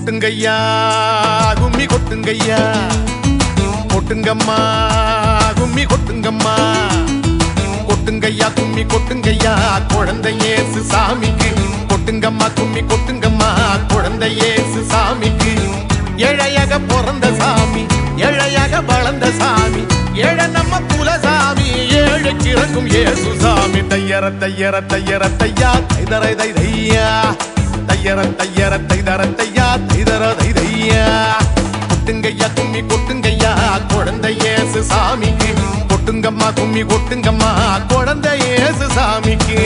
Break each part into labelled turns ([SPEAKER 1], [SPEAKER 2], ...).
[SPEAKER 1] கொட்டுங்கய்யா கும்மி கொட்டுங்கய்யா கொட்டுங்கம்மா கும்மி கொட்டுங்கம்மா கொட்டுங்கய்யா கும்மி கொட்டுங்கய்யா குழந்தை இயேசு சாமிக்கு கொட்டுங்கம்மா கும்மி கொட்டுங்கம்மா குழந்தை இயேசு சாமிக்கு ஏழையாக பிறந்த சாமி ஏழையாக வளர்ந்த சாமி ஏழை நம்ம குலசாமி ஏழைக்கு இறங்கும் இயேசு சாமி தையர தையர தையர தையா தைதரை தை தையா தையர தையர தைதர தையா தைதர தை தையா கொட்டுங்கய்யா கும்மி கொட்டுங்கய்யா குழந்தை இயேசு சாமிக்கு கொட்டுங்கம்மா கும்மி கொட்டுங்கம்மா குழந்தை இயேசு சாமிக்கு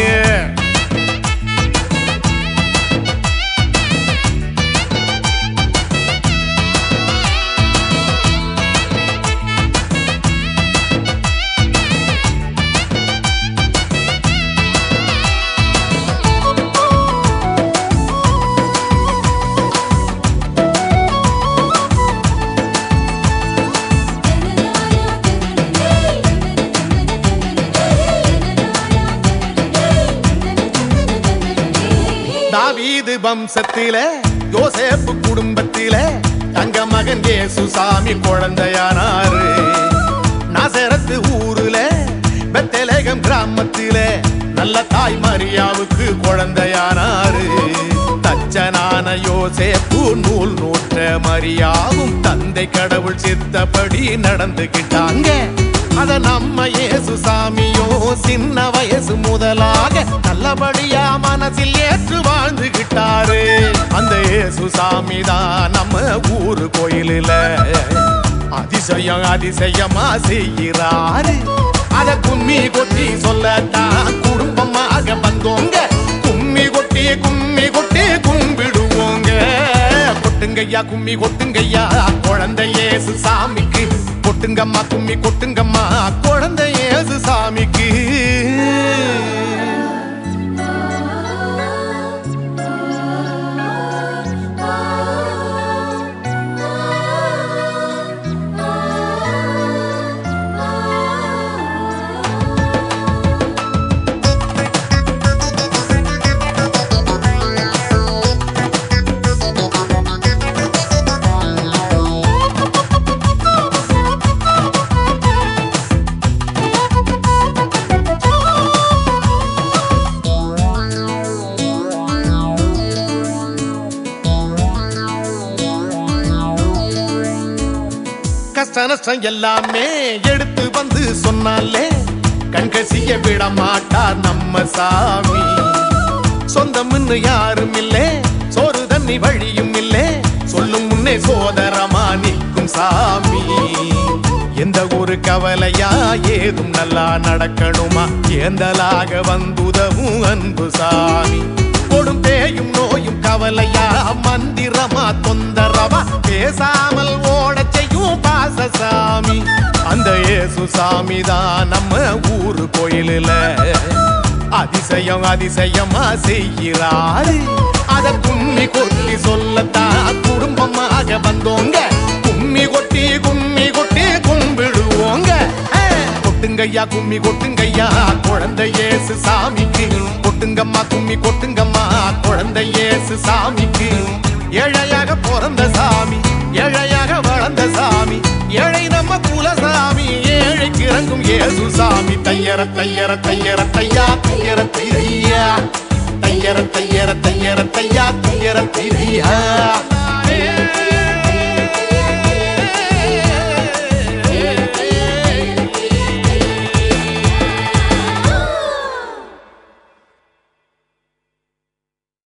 [SPEAKER 1] தாவீது வம்சத்திலே யோசேப்பு குடும்பத்திலே தங்க மகன் இயேசு சாமி குழந்தையானாரு நசரத்து ஊருல பெத்தலேகம் கிராமத்திலே நல்ல தாய் மரியாவுக்கு குழந்தையானாரு தச்சனான யோசேப்பு நூல் நூற்ற மரியாவும் தந்தை கடவுள் சித்தப்படி நடந்துகிட்டாங்க அத நம்ம இயேசு சாமியோ சின்ன வயசு முதலாக நல்லபடியா மனசில் ஏற்று வாழ்ந்துகிட்டாரு அந்த இயேசு சாமி தான் நம்ம ஊரு கோயிலில் அதிசயம் அதிசயமா செய்கிறாரு அத கும்மி கொட்டி சொல்லத்தான் குடும்பமாக வந்தோங்க கும்மி கொட்டி கும்மி கொட்டி கும்பிடுவோங்க கொட்டுங்கய்யா கும்மி கொட்டுங்கய்யா குழந்தை இயேசு சாமிக்கு கொட்டுங்கம்மா கும்மி கொட்டுங்கம்மா குழந்தை இயேசு சாமிக்கு கஷ்ட நஷ்டம் எல்லாமே எடுத்து வந்து சொன்னாலே கண்கசிய விட மாட்டார் நம்ம சாமி சொந்தம்னு யாரும் இல்லே சோறு தண்ணி வழியும் இல்லே சொல்லும் முன்னே சோதரமா நிற்கும் சாமி எந்த ஒரு கவலையா ஏதும் நல்லா நடக்கணுமா ஏந்தலாக வந்துதவும் அன்பு சாமி கொடும் பேயும் நோயும் கவலையா மந்திரமா தொந்தரவா பேசாமல் ஓடச் செய்யும் பாசசாமி அந்த இயேசு சாமி தான் நம்ம ஊரு கோயிலில் அதிசயம் அதிசயமா செய்கிறாரு அத கும்மி கொட்டி சொல்லத்தான் குடும்பமாக வந்தோங்க கும்மி கொட்டி கும்மி கொட்டி கும்பிடுவோங்க ஏ, கொட்டுங்கய்யா கும்மி கொட்டுங்கய்யா குழந்தை இயேசு சாமிக்கு கொட்டுங்கம்மா கும்மி கொட்டுங்கம்மா குழந்தை இயேசு சாமிக்கு ஏழையாக பிறந்த சாமி ஏழையாக வளர்ந்த சாமி ஏழை நம்ம குலசாமி ஏழைக்கு இறங்கும் இயேசு சாமி தையர தையர தையர தையா தையர தையா தையர தையர தையர தையா தையர தையா